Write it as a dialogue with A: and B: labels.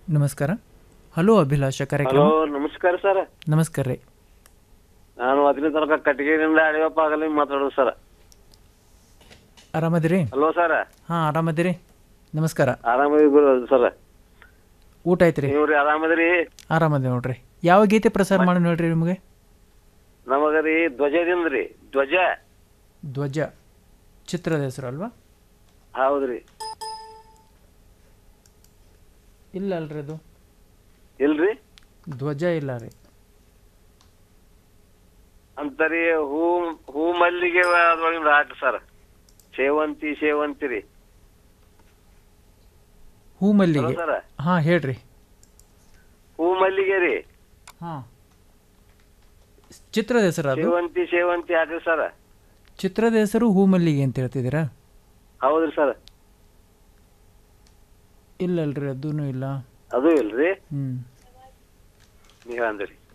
A: ನಮಸ್ಕಾರ ಹಲೋ ಅಭಿಲಾಷ
B: ಹಲೋ
A: ಕಾರ್ಯಕ್ರಮ
B: ನಮಸ್ಕಾರ ಸರ್
A: ನಮಸ್ಕಾರ ರೀ
B: ನಾನು ಹದಿನೈದು ತನಕ ಕಟ್ಟಿಗೆಯಿಂದ ಅಡಿಯಪ್ಪ ಆಗಲಿ ಮಾತಾಡೋದು ಸರ್
A: ಆರಾಮದಿರಿ
B: ಹಲೋ ಸರ್
A: ಹಾಂ ಆರಾಮದಿರಿ ನಮಸ್ಕಾರ
B: ಆರಾಮದಿ ಗುರು ಸರ್
A: ಊಟ ಆಯ್ತು ರೀ
B: ನೀವು ರೀ ಆರಾಮದ್ರಿ
A: ಆರಾಮದಿ ನೋಡ್ರಿ ಯಾವ ಗೀತೆ ಪ್ರಸಾರ ಮಾಡಿ ನೋಡ್ರಿ ನಿಮಗೆ
B: ನಮಗ ರೀ ಧ್ವಜದಿಂದ ರೀ ಧ್ವಜ
A: ಧ್ವಜ ಚಿತ್ರದ ಹೆಸರು ಅಲ್ವಾ
B: ಹೌದ್ರಿ
A: ಇಲ್ಲ ಅಲ್ರಿ ಅದು
B: ಇಲ್ರಿ
A: ಧ್ವಜ ಇಲ್ಲ ರೀ
B: ಅಂತರಿ ಹೂ ಹೂ ಮಲ್ಲಿಗೆ ಅದ್ರೊಳಗಿಂದ ಹಾಕಿ ಸರ್ ಸೇವಂತಿ ಸೇವಂತಿ ರೀ
A: ಹೂ ಮಲ್ಲಿಗೆ
B: ಸರ್
A: ಹಾಂ ಹೇಳ್ರಿ
B: ಹೂ ಮಲ್ಲಿಗೆ ರೀ
A: ಹಾಂ ಚಿತ್ರದ ಹೆಸರು ಅದು
B: ಸೇವಂತಿ ಸೇವಂತಿ ಹಾಕ್ರಿ ಸರ್
A: ಚಿತ್ರದ ಹೆಸರು ಹೂ ಮಲ್ಲಿಗೆ ಅಂತ ಹೇಳ್ತಿದ್ದೀರಾ
B: ಹೌದ್ರಿ ಸರ್
A: ಇಲ್ಲ ಅಲ್ರಿ ಅದೂ ಇಲ್ಲ
B: ಅದು ಇಲ್ರಿ
A: ಹ್ಞೂ
B: ನೀವ್ ಅಂದ್ರಿ